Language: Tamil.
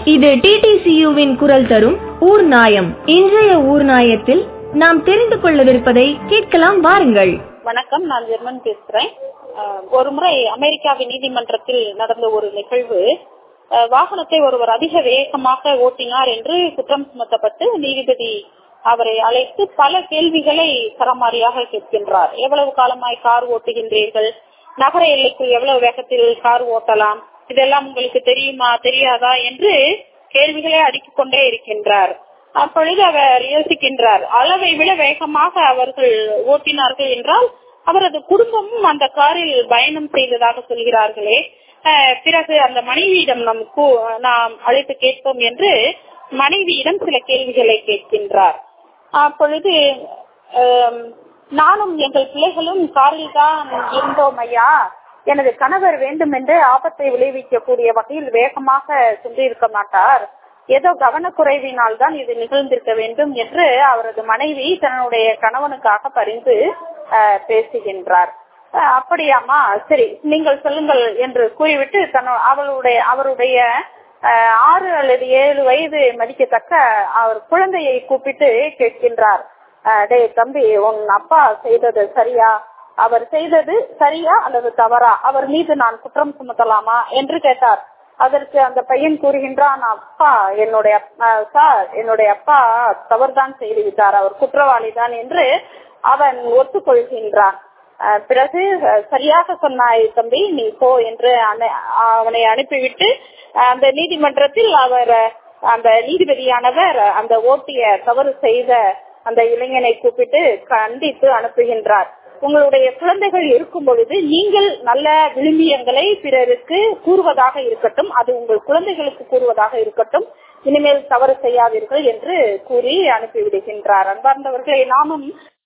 இது டிடிசியுவின் குரல் தரும் ஊர் நாயம் இன்றைய ஊர் நாயத்தில் நாம் தெரிந்து கொள்ளவிருப்பதை கேட்கலாம் வாருங்கள் வணக்கம் நான் ஜெர்மன் பேசுறேன் அஹ், ஒரு முறை அமெரிக்காவின் நீதிமன்றத்தில் நடந்த ஒரு நிகழ்வு அஹ், வாகனத்தை ஒருவர் அதிக வேகமாக ஓட்டினார் என்று குற்றம் சுமத்தப்பட்டு நீதிபதி அவரை அழைத்து பல கேள்விகளை சரமாரியாக கேட்கின்றார் எவ்வளவு காலமாய் கார் ஓட்டுகின்றீர்கள் நகர எல்லைக்குள் எவ்வளவு வேகத்தில் கார் ஓட்டலாம் இதெல்லாம் உங்களுக்கு தெரியுமா தெரியாதா என்று கேள்விகளை அடுக்கிக் கொண்டே இருக்கின்றார் அப்பொழுது அவர் யோசிக்கின்றார் அளவை விட வேகமாக அவர்கள் ஓட்டினார்கள் என்றால் அவரது குடும்பமும் அந்த காரில் பயணம் செய்ததாக சொல்கிறார்களே அஹ், பிறகு அந்த மனைவியிடம் நம் கூ- நாம் அழைத்து கேட்போம் என்று மனைவியிடம் சில கேள்விகளை கேட்கின்றார் அப்பொழுது ஆம், நானும் எங்கள் பிள்ளைகளும் காரில் தான் இருந்தோம் ஐயா எனது கணவர் வேண்டும் என்று ஆபத்தை விளைவிக்கக்கூடிய வகையில் வேகமாக சென்றிருக்க மாட்டார் ஏதோ கவனக்குறைவினால் தான் இது நிகழ்ந்திருக்க வேண்டும் என்று அவரது மனைவி தன்னுடைய கணவனுக்காக பரிந்து அஹ், பேசுகின்றார் அஹ், அப்படியாமா சரி நீங்கள் சொல்லுங்கள் என்று கூறிவிட்டு தன் அவளுடைய அவருடைய அஹ், ஆறு அல்லது ஏழு வயது மதிக்கத்தக்க அவர் குழந்தையை கூப்பிட்டு கேட்கின்றார் அஹ், டேய் தம்பி உன் அப்பா செய்தது சரியா அவர் செய்தது சரியா அல்லது தவறா அவர் மீது நான் குற்றம் சுமத்தலாமா என்று கேட்டார் அதற்கு அந்த பையன் கூறுகின்றான் அப்பா என்னுடைய அஹ், சார் என்னுடைய அப்பா தவறுதான் செய்து விட்டார் அவர் குற்றவாளி தான் என்று அவன் ஒத்துக்கொள்கின்றான் அஹ், பிறகு அஹ், சரியாக சொன்னாய் தம்பி நீ போ என்று அனை- அவனை அனுப்பிவிட்டு அஹ், அந்த நீதிமன்றத்தில் அவர் அஹ், அந்த நீதிபதியானவர் அந்த ஓட்டிய தவறு செய்த அந்த இளைஞனை கூப்பிட்டு கண்டித்து அனுப்புகின்றார் உங்களுடைய குழந்தைகள் இருக்கும் பொழுது நீங்கள் நல்ல விழுமியங்களை பிறருக்கு கூறுவதாக இருக்கட்டும் அது உங்கள் குழந்தைகளுக்கு கூறுவதாக இருக்கட்டும் இனிமேல் தவறு செய்யாதீர்கள் என்று கூறி அனுப்பிவிடுகின்றார் அன்பார்ந்தவர்களை நாமும்